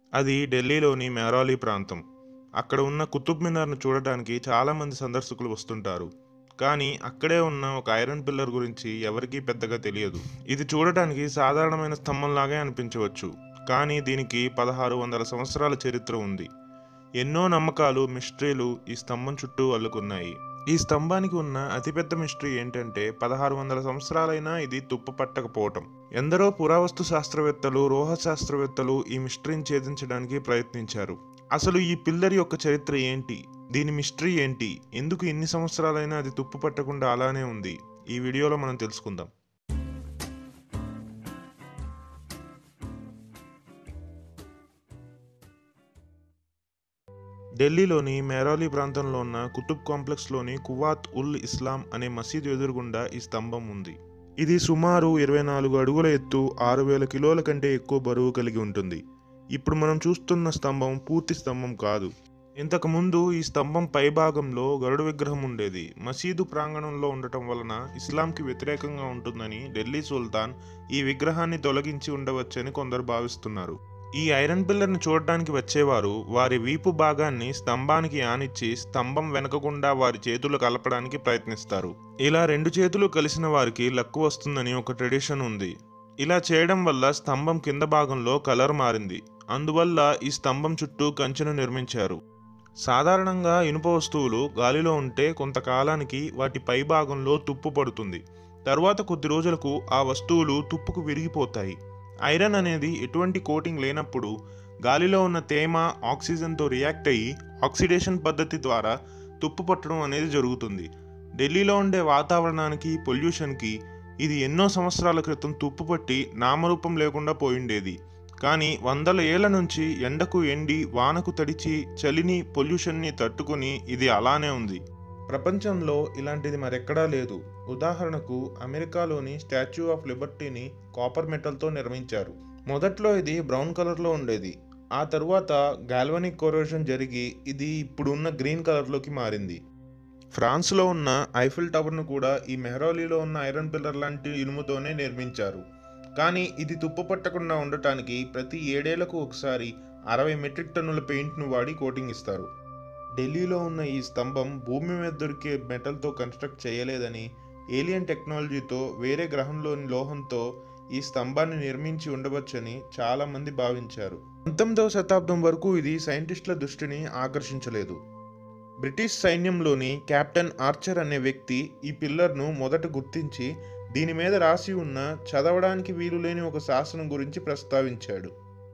అది ఢిల్లీలోని మెహ్రాలీ ప్రాంతం అక్కడ ఉన్న కుతుబ్ మినార్ను చూడటానికి చాలామంది సందర్శకులు వస్తుంటారు కానీ అక్కడే ఉన్న ఒక ఐరన్ పిల్లర్ గురించి ఎవరికీ పెద్దగా తెలియదు ఇది చూడటానికి సాధారణమైన స్తంభంలాగే అనిపించవచ్చు కానీ దీనికి పదహారు వందల సంవత్సరాల చరిత్ర ఉంది ఎన్నో నమ్మకాలు మిస్టరీలు ఈ స్తంభం చుట్టూ అల్లుకున్నాయి ఈ స్తంభానికి ఉన్న అతిపెద్ద మిస్టరీ ఏంటంటే పదహారు వందల సంవత్సరాలైనా ఇది తుప్పు పట్టకపోవటం ఎందరో పురావస్తు శాస్త్రవేత్తలు రోహ శాస్త్రవేత్తలు ఈ మిస్టరీని ఛేదించడానికి ప్రయత్నించారు అసలు ఈ పిల్లర్ యొక్క చరిత్ర ఏంటి దీని మిస్టరీ ఏంటి ఎందుకు ఇన్ని సంవత్సరాలైనా అది తుప్పు పట్టకుండా అలానే ఉంది ఈ వీడియోలో మనం తెలుసుకుందాం ఢిల్లీలోని మెహ్రాలీ ప్రాంతంలో ఉన్న కుతుబ్ కాంప్లెక్స్లోని కువాత్ ఉల్ ఇస్లాం అనే మసీదు ఎదురుగుండా ఈ స్తంభం ఉంది ఇది సుమారు ఇరవై నాలుగు అడుగుల ఎత్తు ఆరు వేల కిలోల కంటే ఎక్కువ బరువు కలిగి ఉంటుంది ఇప్పుడు మనం చూస్తున్న స్తంభం పూర్తి స్తంభం కాదు ఇంతకుముందు ఈ స్తంభం పైభాగంలో గరుడ విగ్రహం ఉండేది మసీదు ప్రాంగణంలో ఉండటం వలన ఇస్లాంకి వ్యతిరేకంగా ఉంటుందని ఢిల్లీ సుల్తాన్ ఈ విగ్రహాన్ని తొలగించి ఉండవచ్చని కొందరు భావిస్తున్నారు ఈ ఐరన్ పిల్లర్ని చూడడానికి వచ్చేవారు వారి వీపు భాగాన్ని స్తంభానికి ఆనిచ్చి స్తంభం వెనకకుండా వారి చేతులు కలపడానికి ప్రయత్నిస్తారు ఇలా రెండు చేతులు కలిసిన వారికి లక్కు వస్తుందని ఒక ట్రెడిషన్ ఉంది ఇలా చేయడం వల్ల స్తంభం కింద భాగంలో కలర్ మారింది అందువల్ల ఈ స్తంభం చుట్టూ కంచెను నిర్మించారు సాధారణంగా ఇనుప వస్తువులు గాలిలో ఉంటే కొంతకాలానికి వాటి పై భాగంలో తుప్పు పడుతుంది తర్వాత కొద్ది రోజులకు ఆ వస్తువులు తుప్పుకు విరిగిపోతాయి ఐరన్ అనేది ఎటువంటి కోటింగ్ లేనప్పుడు గాలిలో ఉన్న తేమ ఆక్సిజన్తో రియాక్ట్ అయ్యి ఆక్సిడేషన్ పద్ధతి ద్వారా తుప్పు పట్టడం అనేది జరుగుతుంది ఢిల్లీలో ఉండే వాతావరణానికి పొల్యూషన్కి ఇది ఎన్నో సంవత్సరాల క్రితం తుప్పు పట్టి నామరూపం లేకుండా పోయిండేది కానీ వందల ఏళ్ల నుంచి ఎండకు ఎండి వానకు తడిచి చలిని పొల్యూషన్ని తట్టుకుని ఇది అలానే ఉంది ప్రపంచంలో ఇలాంటిది మరెక్కడా లేదు ఉదాహరణకు అమెరికాలోని స్టాచ్యూ ఆఫ్ లిబర్టీని కాపర్ మెటల్తో నిర్మించారు మొదట్లో ఇది బ్రౌన్ కలర్లో ఉండేది ఆ తరువాత గాల్వనిక్ కొరోషన్ జరిగి ఇది ఇప్పుడున్న గ్రీన్ కలర్లోకి మారింది ఫ్రాన్స్లో ఉన్న ఐఫిల్ టవర్ను కూడా ఈ మెహ్రాలీలో ఉన్న ఐరన్ పిల్లర్ లాంటి ఇనుముతోనే నిర్మించారు కానీ ఇది తుప్పు పట్టకుండా ఉండటానికి ప్రతి ఏడేళ్లకు ఒకసారి అరవై మెట్రిక్ టన్నుల పెయింట్ను వాడి కోటింగ్ ఇస్తారు ఢిల్లీలో ఉన్న ఈ స్తంభం భూమి మీద దొరికే మెటల్తో కన్స్ట్రక్ట్ చేయలేదని ఏలియన్ టెక్నాలజీతో వేరే గ్రహంలోని లోహంతో ఈ స్తంభాన్ని నిర్మించి ఉండవచ్చని చాలామంది భావించారు పంతొమ్మిదవ శతాబ్దం వరకు ఇది సైంటిస్టుల దృష్టిని ఆకర్షించలేదు బ్రిటిష్ సైన్యంలోని కెప్టెన్ ఆర్చర్ అనే వ్యక్తి ఈ పిల్లర్ను మొదట గుర్తించి దీని మీద రాసి ఉన్న చదవడానికి వీలులేని ఒక శాసనం గురించి ప్రస్తావించాడు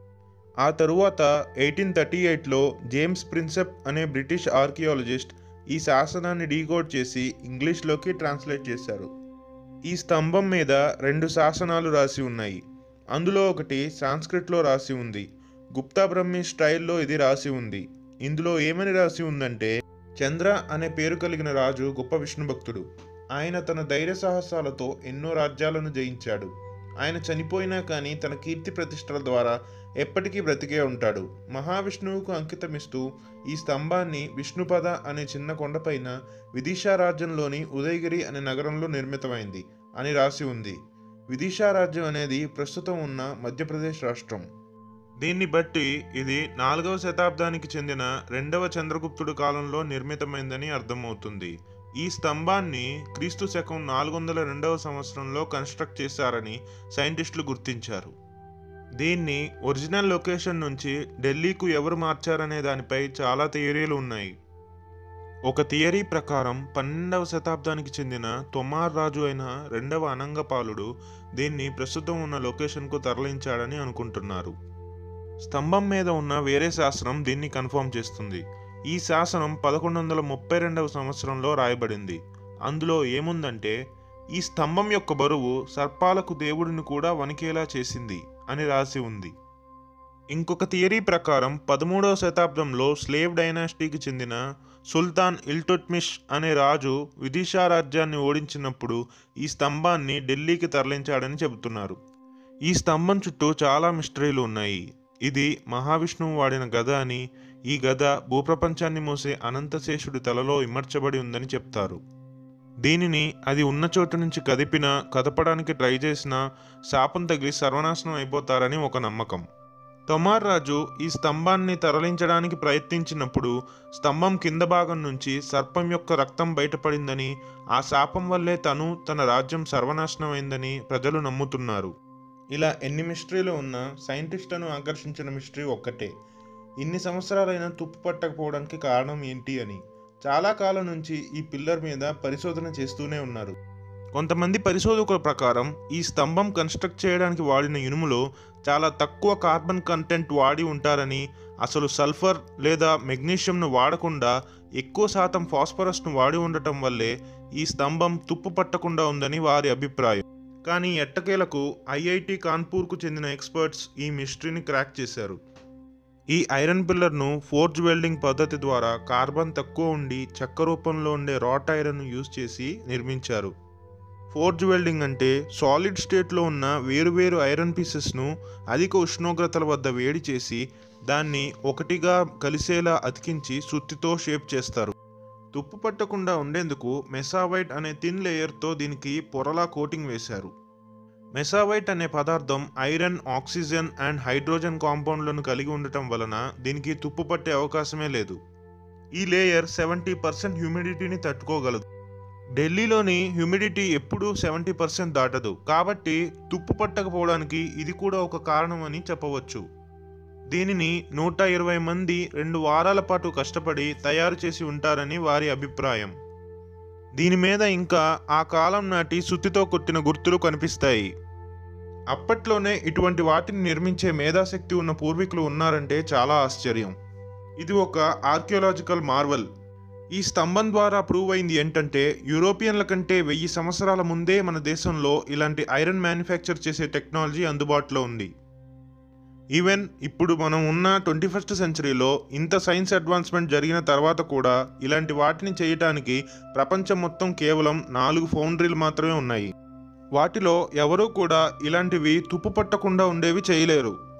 ఆ తరువాత ఎయిటీన్ థర్టీ ఎయిట్లో జేమ్స్ ప్రిన్సెప్ అనే బ్రిటిష్ ఆర్కియాలజిస్ట్ ఈ శాసనాన్ని డీకోడ్ చేసి ఇంగ్లీష్లోకి ట్రాన్స్లేట్ చేశారు ఈ స్తంభం మీద రెండు శాసనాలు రాసి ఉన్నాయి అందులో ఒకటి సాంస్క్రిట్లో రాసి ఉంది గుప్తా బ్రహ్మి స్టైల్లో ఇది రాసి ఉంది ఇందులో ఏమని రాసి ఉందంటే చంద్ర అనే పేరు కలిగిన రాజు గొప్ప విష్ణు భక్తుడు ఆయన తన ధైర్య సాహసాలతో ఎన్నో రాజ్యాలను జయించాడు ఆయన చనిపోయినా కానీ తన కీర్తి ప్రతిష్టల ద్వారా ఎప్పటికీ బ్రతికే ఉంటాడు మహావిష్ణువుకు అంకితమిస్తూ ఈ స్తంభాన్ని విష్ణుపద అనే చిన్న కొండపైన విదిశా రాజ్యంలోని ఉదయగిరి అనే నగరంలో నిర్మితమైంది అని రాసి ఉంది విదిశా రాజ్యం అనేది ప్రస్తుతం ఉన్న మధ్యప్రదేశ్ రాష్ట్రం దీన్ని బట్టి ఇది నాలుగవ శతాబ్దానికి చెందిన రెండవ చంద్రగుప్తుడు కాలంలో నిర్మితమైందని అర్థమవుతుంది ఈ స్తంభాన్ని క్రీస్తు శకం నాలుగు వందల రెండవ సంవత్సరంలో కన్స్ట్రక్ట్ చేశారని సైంటిస్టులు గుర్తించారు దీన్ని ఒరిజినల్ లొకేషన్ నుంచి ఢిల్లీకు ఎవరు మార్చారనే దానిపై చాలా థియరీలు ఉన్నాయి ఒక థియరీ ప్రకారం పన్నెండవ శతాబ్దానికి చెందిన తొమార్ రాజు అయిన రెండవ అనంగపాలుడు దీన్ని ప్రస్తుతం ఉన్న లొకేషన్కు తరలించాడని అనుకుంటున్నారు స్తంభం మీద ఉన్న వేరే శాసనం దీన్ని కన్ఫర్మ్ చేస్తుంది ఈ శాసనం పదకొండు వందల ముప్పై రెండవ సంవత్సరంలో రాయబడింది అందులో ఏముందంటే ఈ స్తంభం యొక్క బరువు సర్పాలకు దేవుడిని కూడా వణికేలా చేసింది అని రాసి ఉంది ఇంకొక థియరీ ప్రకారం పదమూడవ శతాబ్దంలో స్లేవ్ డైనాసిటీకి చెందిన సుల్తాన్ ఇల్టుట్మిష్ అనే రాజు విదిశా రాజ్యాన్ని ఓడించినప్పుడు ఈ స్తంభాన్ని ఢిల్లీకి తరలించాడని చెబుతున్నారు ఈ స్తంభం చుట్టూ చాలా మిస్టరీలు ఉన్నాయి ఇది మహావిష్ణువు వాడిన గద అని ఈ గద భూప్రపంచాన్ని మోసే అనంతశేషుడి తలలో ఇమర్చబడి ఉందని చెప్తారు దీనిని అది ఉన్న చోటు నుంచి కదిపినా కదపడానికి ట్రై చేసినా శాపం తగిలి సర్వనాశనం అయిపోతారని ఒక నమ్మకం తొమార్ రాజు ఈ స్తంభాన్ని తరలించడానికి ప్రయత్నించినప్పుడు స్తంభం కింద భాగం నుంచి సర్పం యొక్క రక్తం బయటపడిందని ఆ శాపం వల్లే తను తన రాజ్యం సర్వనాశనమైందని ప్రజలు నమ్ముతున్నారు ఇలా ఎన్ని మిస్టరీలు ఉన్నా సైంటిస్టులను ఆకర్షించిన మిస్టరీ ఒక్కటే ఇన్ని సంవత్సరాలైనా తుప్పు పట్టకపోవడానికి కారణం ఏంటి అని చాలా కాలం నుంచి ఈ పిల్లర్ మీద పరిశోధన చేస్తూనే ఉన్నారు కొంతమంది పరిశోధకుల ప్రకారం ఈ స్తంభం కన్స్ట్రక్ట్ చేయడానికి వాడిన ఇనుములో చాలా తక్కువ కార్బన్ కంటెంట్ వాడి ఉంటారని అసలు సల్ఫర్ లేదా మెగ్నీషియంను వాడకుండా ఎక్కువ శాతం ఫాస్ఫరస్ను వాడి ఉండటం వల్లే ఈ స్తంభం తుప్పు పట్టకుండా ఉందని వారి అభిప్రాయం కానీ ఎట్టకేలకు ఐఐటి కాన్పూర్కు చెందిన ఎక్స్పర్ట్స్ ఈ మిస్టరీని క్రాక్ చేశారు ఈ ఐరన్ పిల్లర్ను ఫోర్జ్ వెల్డింగ్ పద్ధతి ద్వారా కార్బన్ తక్కువ ఉండి చెక్క రూపంలో ఉండే రాట్ ఐరన్ యూజ్ చేసి నిర్మించారు ఫోర్జ్ వెల్డింగ్ అంటే సాలిడ్ స్టేట్లో ఉన్న వేరువేరు ఐరన్ పీసెస్ను అధిక ఉష్ణోగ్రతల వద్ద వేడి చేసి దాన్ని ఒకటిగా కలిసేలా అతికించి సుత్తితో షేప్ చేస్తారు తుప్పు పట్టకుండా ఉండేందుకు మెసావైట్ అనే థిన్ లేయర్తో దీనికి పొరలా కోటింగ్ వేశారు మెసావైట్ అనే పదార్థం ఐరన్ ఆక్సిజన్ అండ్ హైడ్రోజన్ కాంపౌండ్లను కలిగి ఉండటం వలన దీనికి తుప్పు పట్టే అవకాశమే లేదు ఈ లేయర్ సెవెంటీ పర్సెంట్ హ్యూమిడిటీని తట్టుకోగలదు ఢిల్లీలోని హ్యూమిడిటీ ఎప్పుడూ సెవెంటీ పర్సెంట్ దాటదు కాబట్టి తుప్పు పట్టకపోవడానికి ఇది కూడా ఒక కారణం అని చెప్పవచ్చు దీనిని నూట ఇరవై మంది రెండు వారాల పాటు కష్టపడి తయారు చేసి ఉంటారని వారి అభిప్రాయం దీని మీద ఇంకా ఆ కాలం నాటి సుత్తితో కొట్టిన గుర్తులు కనిపిస్తాయి అప్పట్లోనే ఇటువంటి వాటిని నిర్మించే మేధాశక్తి ఉన్న పూర్వీకులు ఉన్నారంటే చాలా ఆశ్చర్యం ఇది ఒక ఆర్కియోలాజికల్ మార్వల్ ఈ స్తంభం ద్వారా ప్రూవ్ అయింది ఏంటంటే యూరోపియన్ల కంటే వెయ్యి సంవత్సరాల ముందే మన దేశంలో ఇలాంటి ఐరన్ మ్యానుఫ్యాక్చర్ చేసే టెక్నాలజీ అందుబాటులో ఉంది ఈవెన్ ఇప్పుడు మనం ఉన్న ట్వంటీ ఫస్ట్ సెంచరీలో ఇంత సైన్స్ అడ్వాన్స్మెంట్ జరిగిన తర్వాత కూడా ఇలాంటి వాటిని చేయటానికి ప్రపంచం మొత్తం కేవలం నాలుగు ఫౌండ్రీలు మాత్రమే ఉన్నాయి వాటిలో ఎవరూ కూడా ఇలాంటివి తుప్పు పట్టకుండా ఉండేవి చేయలేరు